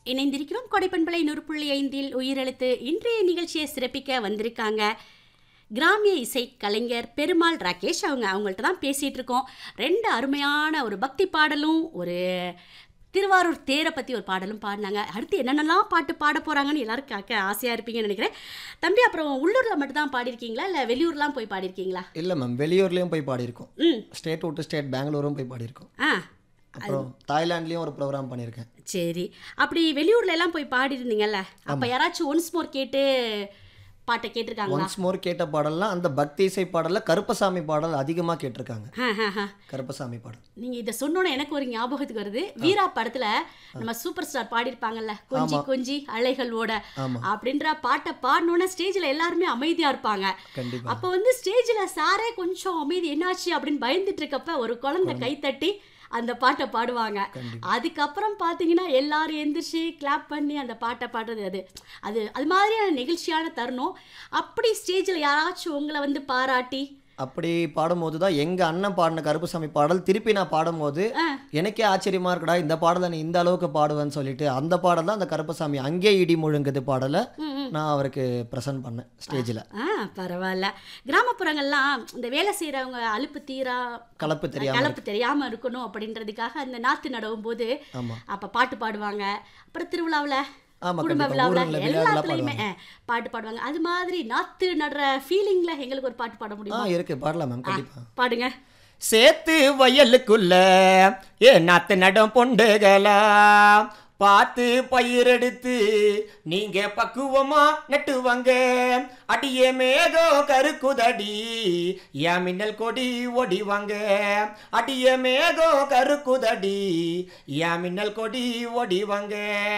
இணைந்திருக்கிறோம் கொடைப்பண்பலை நூறு புள்ளி ஐந்தில் உயிரெழுத்து இன்றைய நிகழ்ச்சியை சிறப்பிக்க வந்திருக்காங்க கிராமிய இசை கலைஞர் பெருமாள் ராகேஷ் அவங்க அவங்கள்ட்ட தான் பேசிகிட்டு இருக்கோம் ரெண்டு அருமையான ஒரு பக்தி பாடலும் ஒரு திருவாரூர் தேரை பற்றி ஒரு பாடலும் பாடினாங்க அடுத்து என்னென்னலாம் பாட்டு பாட போகிறாங்கன்னு எல்லாரும் கேட்க ஆசையாக இருப்பீங்கன்னு நினைக்கிறேன் தம்பி அப்புறம் உள்ளூரில் மட்டும் தான் பாடியிருக்கீங்களா இல்லை வெளியூர்லாம் போய் பாடியிருக்கீங்களா இல்லை மேம் வெளியூர்லேயும் போய் பாடியிருக்கோம் ம் ஸ்டேட் விட்டு ஸ்டேட் பெங்களூரும் போய் பாடியிருக்கோம் ஆ அப்புறம் தாய்லாண்ட்லேயும் ஒரு ப்ரோக்ராம் பண்ணியிருக்கேன் சரி அப்படி வெளியூர்ல எல்லாம் போய் பாடிருந்தீங்கல்ல அப்ப யாராச்சும் ஒன்ஸ் மோர் கேட்டு பாட்டை கேட்டிருக்காங்களா ஒன்ஸ் மோர் கேட்ட பாடல்லாம் அந்த பக்தி இசை பாடலில் கருப்பசாமி பாடல் அதிகமாக கேட்டிருக்காங்க ஆ, ஆ, ஆ. கருப்பசாமி பாடல் நீங்க இதை சொன்னோன்னே எனக்கு ஒரு ஞாபகத்துக்கு வருது வீரா படத்துல நம்ம சூப்பர் ஸ்டார் பாடியிருப்பாங்கல்ல கொஞ்சி கொஞ்சி அலைகள் ஓட ஆமா. அப்படின்ற பாட்டை பாடினோன்னே ஸ்டேஜ்ல எல்லாருமே அமைதியா இருப்பாங்க கண்டிப்பாக அப்போ வந்து ஸ்டேஜ்ல சாரே கொஞ்சம் அமைதி என்னாச்சு அப்படின்னு பயந்துட்டு இருக்கப்ப ஒரு குழந்தை கை தட்டி அந்த பாட்டை பாடுவாங்க கண்டிப்பா. அதுக்கப்புறம் பார்த்தீங்கன்னா எல்லாரும் எந்திரிச்சு கிளாப் பண்ணி அந்த பாட்டை பாடுறது அது அது அது மாதிரியான நிகழ்ச்சியான தருணம் அப்படி ஸ்டேஜில் யாராச்சும் உங்களை வந்து பாராட்டி அப்படி பாடும்போது தான் எங்கள் அண்ணன் பாடின கருப்பசாமி பாடல் திருப்பி நான் பாடும்போது ஆ. எனக்கே ஆச்சரியமா இருக்குடா இந்த பாடலை நீ இந்த அளவுக்கு பாடுவேன்னு சொல்லிட்டு அந்த பாடல் தான் அந்த கருப்பசாமி அங்கே இடி முழுங்குது பாடலை ம், ம். நான் அவருக்கு ப்ரெசென்ட் பண்ணேன் ஸ்டேஜில் ஆ பரவாயில்ல கிராமப்புறங்கள்லாம் இந்த வேலை செய்கிறவங்க அலுப்பு தீரா கலப்பு தெரியாம கலப்பு தெரியாம இருக்கணும் அப்படின்றதுக்காக அந்த நாத்து நடவும் போது ஆமாம் அப்ப பாட்டு பாடுவாங்க அப்புறம் திருவிழாவில் ஆமா, குடும்ப கண்டிப்பா. விழாவில் ஊர்ல விழாக்கெல்லாம் எல்லாத்துலயுமே ஆ, பாட்டு பாடுவாங்க அது மாதிரி நாத்து நடுற ஃபீலிங்ல எங்களுக்கு ஒரு பாட்டு பாட ஆ முடியுமா இருக்கு பாடலாம் மேம் கண்டிப்பாக பாடுங்க சேத்து வயலுக்குள்ள ஏ நாத்து நடம் பொண்டுகளா பார்த்து பயிரெடுத்து நீங்க பக்குவமா நட்டுவாங்க அடியே மேகம் கருக்குதடி ஏன் மின்னல் கொடி ஒடிவாங்க அடியே மேகம் கருக்குதடி ஏன் மின்னல் கொடி ஒடிவாங்க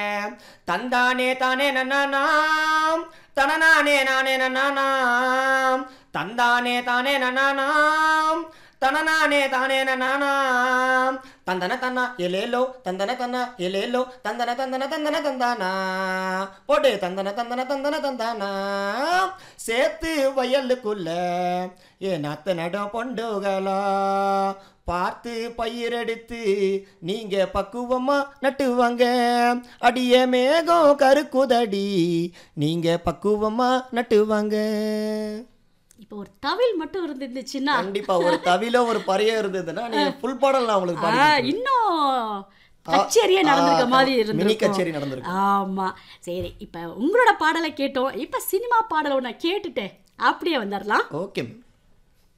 தந்தானே தானே நன்னானாம் தனநானே நானே நன்னானாம் தந்தானே தானே நன்னானாம் தனநானே தானே நானாம் தந்தன தன்னா எலேலோ தந்தன தன்னா எலேலோ தந்தன தந்தன தந்தன தந்தானா போடு தந்தன தந்தன தந்தன தந்தானா சேத்து வயலுக்குள்ள ஏ நாத்த நடம் பொண்டுகளா பார்த்து பயிரெடுத்து நீங்க பக்குவமா நட்டுவாங்க அடிய மேகம் கருக்குதடி நீங்க பக்குவமா நட்டுவாங்க இப்போ ஒரு தவில் மட்டும் இருந்துச்சுன்னா கண்டிப்பா ஒரு தவில ஒரு பறைய இருந்ததுன்னா நீங்க ஃபுல் பாடல் நான் உங்களுக்கு ஆ, பாடி இன்னும் கச்சேரியே நடந்திருக்க மாதிரி மினி இருந்திருக்கும் கச்சேரி நடந்திருக்கு ஆமா சரி இப்ப உங்களோட பாடலை கேட்டோம் இப்ப சினிமா பாடலை ஒன்று கேட்டுட்டு அப்படியே வந்துடலாம் ஓகே மேம்